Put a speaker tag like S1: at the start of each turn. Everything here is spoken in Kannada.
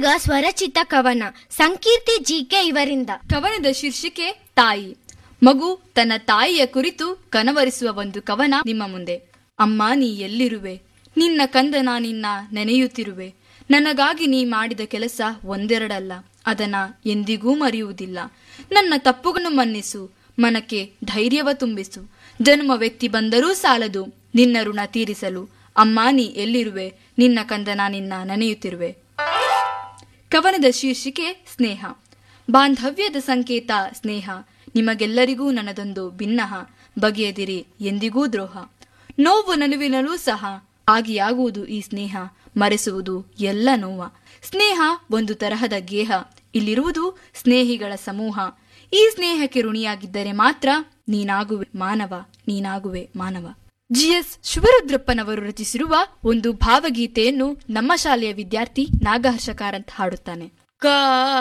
S1: ಈಗ ಸ್ವರಚಿತ ಕವನ ಸಂಕೀರ್ತಿ ಜಿಕೆ ಇವರಿಂದ
S2: ಕವನದ ಶೀರ್ಷಿಕೆ ತಾಯಿ ಮಗು ತನ್ನ ತಾಯಿಯ ಕುರಿತು ಕನವರಿಸುವ ಒಂದು ಕವನ ನಿಮ್ಮ ಮುಂದೆ ಅಮ್ಮ ನೀ ಎಲ್ಲಿರುವೆ ನಿನ್ನ ಕಂದನ ನಿನ್ನ ನೆನೆಯುತ್ತಿರುವೆ ನನಗಾಗಿ ನೀ ಮಾಡಿದ ಕೆಲಸ ಒಂದೆರಡಲ್ಲ ಅದನ್ನ ಎಂದಿಗೂ ಮರೆಯುವುದಿಲ್ಲ ನನ್ನ ತಪ್ಪುಗಳನ್ನು ಮನ್ನಿಸು ಮನಕ್ಕೆ ಧೈರ್ಯವ ತುಂಬಿಸು ಜನ್ಮವೆತ್ತಿ ಬಂದರೂ ಸಾಲದು ನಿನ್ನ ಋಣ ತೀರಿಸಲು ಅಮ್ಮ ನೀ ಎಲ್ಲಿರುವೆ ನಿನ್ನ ಕಂದನ ನಿನ್ನ ನೆನೆಯುತ್ತಿರುವೆ ಕವನದ ಶೀರ್ಷಿಕೆ ಸ್ನೇಹ ಬಾಂಧವ್ಯದ ಸಂಕೇತ ಸ್ನೇಹ ನಿಮಗೆಲ್ಲರಿಗೂ ನನ್ನದೊಂದು ಭಿನ್ನಹ ಬಗೆಯದಿರಿ ಎಂದಿಗೂ ದ್ರೋಹ ನೋವು ನನುವಿನಲ್ಲೂ ಸಹ ಆಗಿಯಾಗುವುದು ಈ ಸ್ನೇಹ ಮರೆಸುವುದು ಎಲ್ಲ ನೋವ ಸ್ನೇಹ ಒಂದು ತರಹದ ಗೇಹ ಇಲ್ಲಿರುವುದು ಸ್ನೇಹಿಗಳ ಸಮೂಹ ಈ ಸ್ನೇಹಕ್ಕೆ ಋಣಿಯಾಗಿದ್ದರೆ ಮಾತ್ರ ನೀನಾಗುವೆ ಮಾನವ ನೀನಾಗುವೆ ಮಾನವ ಜಿಎಸ್ ಶಿವರುದ್ರಪ್ಪನವರು ರಚಿಸಿರುವ ಒಂದು ಭಾವಗೀತೆಯನ್ನು ನಮ್ಮ ಶಾಲೆಯ ವಿದ್ಯಾರ್ಥಿ ನಾಗಹರ್ಷ ಕಾರಂತ್ ಹಾಡುತ್ತಾನೆ ಕಾ